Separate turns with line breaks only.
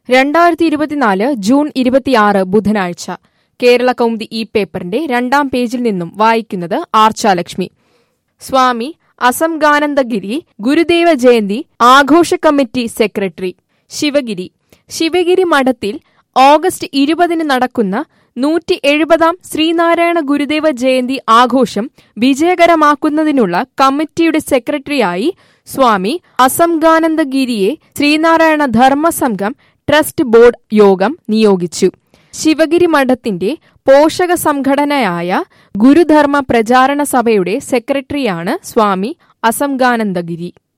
രണ്ടായിരത്തി ഇരുപത്തിനാല് ജൂൺ ഇരുപത്തിയാറ് ബുധനാഴ്ച കേരള കൗമുദി ഈ പേപ്പറിന്റെ രണ്ടാം പേജിൽ നിന്നും വായിക്കുന്നത് ആർച്ചാലക്ഷ്മി സ്വാമി അസംഗാനന്ദഗിരി ഗുരുദേവ ജയന്തി ആഘോഷ കമ്മിറ്റി സെക്രട്ടറി ശിവഗിരി ശിവഗിരി മഠത്തിൽ ഓഗസ്റ്റ് ഇരുപതിന് നടക്കുന്ന നൂറ്റി എഴുപതാം ശ്രീനാരായണ ഗുരുദേവ ജയന്തി ആഘോഷം വിജയകരമാക്കുന്നതിനുള്ള കമ്മിറ്റിയുടെ സെക്രട്ടറിയായി സ്വാമി അസംഗാനന്ദഗിരിയെ ശ്രീനാരായണ ധർമ്മസംഘം ട്രസ്റ്റ് ബോർഡ് യോഗം നിയോഗിച്ചു ശിവഗിരി മഠത്തിന്റെ പോഷക സംഘടനയായ ഗുരുധർമ്മ പ്രചാരണ സഭയുടെ സെക്രട്ടറിയാണ് സ്വാമി അസംഗാനന്ദഗിരി